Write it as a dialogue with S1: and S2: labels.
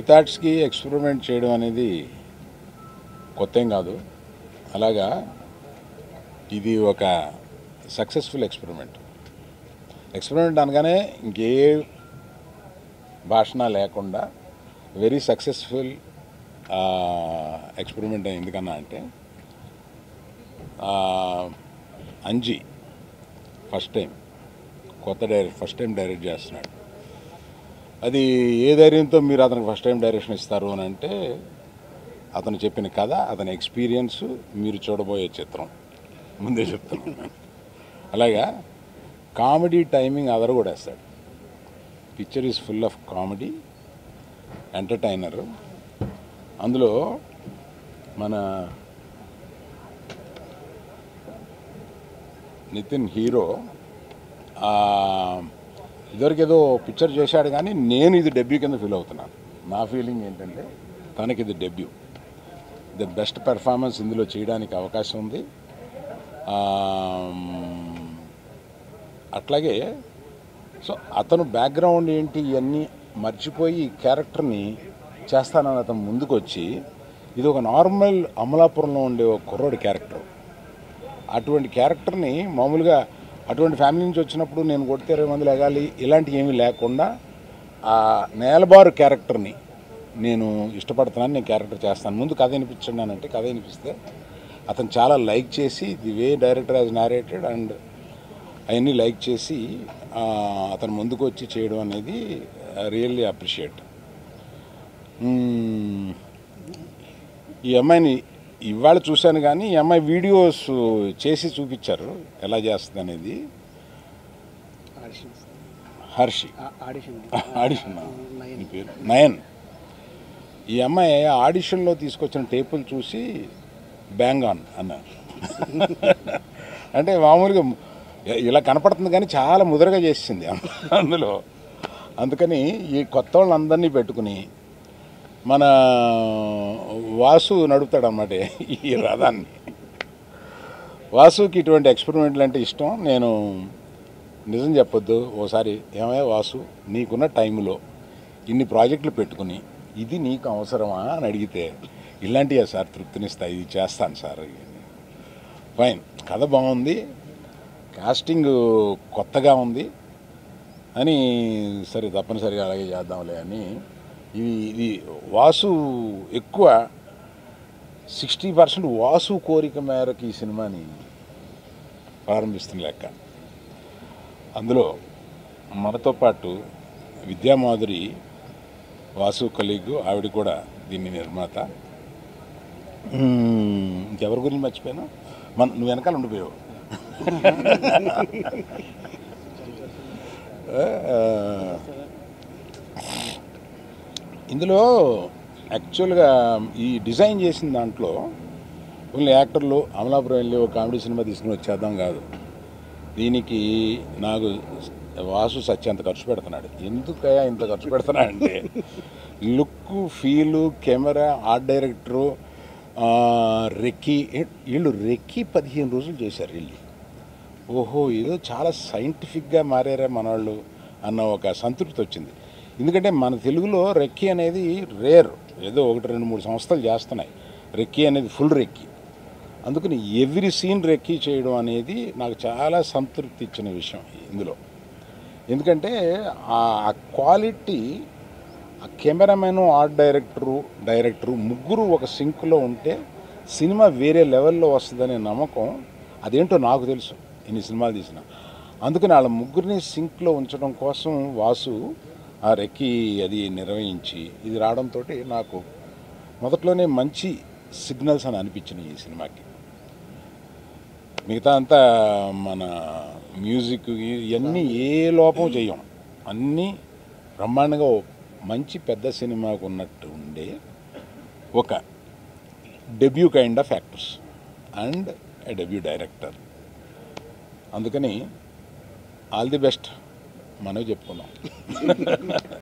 S1: థాట్స్కి experiment చేయడం అనేది కొత్త ఏం కాదు అలాగా ఇది ఒక సక్సెస్ఫుల్ ఎక్స్పెరిమెంట్ ఎక్స్పెరిమెంట్ అనగానే ఇంకే భాషణ లేకుండా వెరీ సక్సెస్ఫుల్ ఎక్స్పెరిమెంట్ ఎందుకన్నా అంటే ఆ, అంజీ ఫస్ట్ టైం కొత్త డైరెక్ట్ ఫస్ట్ టైం డైరెక్ట్ చేస్తున్నాడు అది ఏ ధైర్యంతో మీరు అతనికి ఫస్ట్ టైం డైరెక్షన్ ఇస్తారు అని అంటే అతను చెప్పిన కథ అతని ఎక్స్పీరియన్స్ మీరు చూడబోయే చిత్రం ముందే చెప్తున్నాను అలాగా కామెడీ టైమింగ్ అదర కూడా వేస్తాడు picture is full of comedy entertainer అందులో మన నితిన్ హీరో ఆ, ఇదివరకు ఏదో పిక్చర్ చేశాడు కానీ నేను ఇది డెబ్యూ కింద ఫీల్ అవుతున్నాను నా ఫీలింగ్ ఏంటంటే తనకి ఇది డెబ్యూ ద బెస్ట్ పెర్ఫార్మెన్స్ ఇందులో చేయడానికి అవకాశం ఉంది ఆ, అట్లాగే సో అతను బ్యాక్గ్రౌండ్ ఏంటి ఇవన్నీ మర్చిపోయి ఈ క్యారెక్టర్ని చేస్తానని అతను ముందుకు వచ్చి ఇది ఒక నార్మల్ అమలాపురంలో ఉండే ఒక కుర్రోడి క్యారెక్టర్ అటువంటి క్యారెక్టర్ని మామూలుగా అటువంటి ఫ్యామిలీ నుంచి వచ్చినప్పుడు నేను కొడితే ఇరవై మంది లెగాలి ఇలాంటివి ఏమీ లేకుండా ఆ నేలబారు క్యారెక్టర్ని నేను ఇష్టపడుతున్నాను నేను క్యారెక్టర్ చేస్తాను ముందు కథ వినిపించండి అని అంటే కథ వినిపిస్తే అతను చాలా లైక్ చేసి the way director has narrated and అవన్నీ లైక్ చేసి ఆ, అతను ముందుకు వచ్చి చేయడం అనేది రియల్లీ అప్రిషియేట్ ఈ అమ్మాయిని ఇవాళ చూశాను కానీ ఈ అమ్మాయి వీడియోస్ చేసి చూపించారు ఎలా చేస్తుంది అనేది
S2: ఆడిషన్స్
S1: హర్షి
S2: ఆడిషన్
S1: ఆడిషన్ నీ పేరు నయన్ ఈ అమ్మాయి ఆడిషన్లో తీసుకొచ్చిన టేపులు చూసి బ్యాంగ్ ఆన్ అన్నారు అంటే మామూలుగా ఇలా కనపడుతుంది కానీ చాలా ముదరగా చేసింది అందులో అందుకని ఈ కొత్త వాళ్ళందరినీ పెట్టుకుని మన వాసు నడుపుతాడు అన్నమాట ఈ రథాన్ని వాసుకి ఇటువంటి ఎక్స్పెరిమెంట్లు అంటే ఇష్టం నేను నిజం చెప్పొద్దు ఓసారి ఏమయ్యా వాసు నీకున్న టైంలో ఇన్ని ప్రాజెక్టులు పెట్టుకుని ఇది నీకు అవసరమా అని అడిగితే ఇలాంటివే సార్ తృప్తినిస్తాయి ఇది చేస్తాను సార్ ఫైన్ కథ బాగుంది కాస్టింగ్ కొత్తగా ఉంది అని సరే తప్పనిసరిగా అలాగే చేద్దాంలే అని ఇది ఇది వాసు ఎక్కువ సిక్స్టీ పర్సెంట్ వాసు కోరిక మేరకు ఈ సినిమాని ప్రారంభిస్తున్న లెక్క అందులో మనతో పాటు విద్యామాధురి వాసు కలీగు ఆవిడ కూడా దీన్ని నిర్మాత మ్మ్, ఇంకెవరి గురించి మర్చిపోయాను మన నువ్వు వెనకాల ఉండిపోయావు ఆ, ఇందులో యాక్చువల్గా ఈ డిజైన్ చేసిన దాంట్లో ఓన్లీ యాక్టర్లు అమలాపురం వెళ్ళి ఒక కామెడీ సినిమా తీసుకుని వచ్చేద్దాం కాదు దీనికి నాకు వాసు సత్య అంత ఖర్చు పెడుతున్నాడు ఎందుకయ్యా ఇంత ఖర్చు పెడుతున్నాడు అంటే look feel camera art director ఆ, రెక్కి వీళ్ళు రెక్కి పదిహేను రోజులు చేశారు వీళ్ళు ఓహో ఏదో చాలా సైంటిఫిక్గా మారారా మనవాళ్ళు అన్న ఒక సంతృప్తి వచ్చింది ఎందుకంటే మన తెలుగులో రెక్కి అనేది రేర్ ఏదో ఒకటి రెండు మూడు సంస్థలు చేస్తున్నాయి రెక్కి అనేది ఫుల్ రెక్కి అందుకని ఎవ్రీ సీన్ రెక్కి చేయడం అనేది నాకు చాలా సంతృప్తి ఇచ్చిన విషయం ఇందులో ఎందుకంటే ఆ క్వాలిటీ ఆ కెమెరామెన్ ఆర్ట్ డైరెక్టరు డైరెక్టరు ముగ్గురు ఒక సింక్లో ఉంటే సినిమా వేరే లెవెల్లో వస్తుందనే నమ్మకం అదేంటో నాకు తెలుసు ఇన్ని సినిమాలు తీసిన అందుకని వాళ్ళ ముగ్గురిని సింక్లో ఉంచడం కోసం వాసు ఆ రెక్కి అది నిర్వహించి ఇది రావడంతో నాకు మొదట్లోనే మంచి సిగ్నల్స్ అని అనిపించినాయి ఈ సినిమాకి మిగతా అంతా మన మ్యూజిక్ ఇవన్నీ ఏ లోపం చేయం అన్నీ బ్రహ్మాండంగా ఓ మంచి పెద్ద సినిమాకు ఉన్నట్టు ఉండే ఒక debut kind of actors and a debut director అందుకని ఆల్ ది బెస్ట్ మనవి చెప్పుకుందాం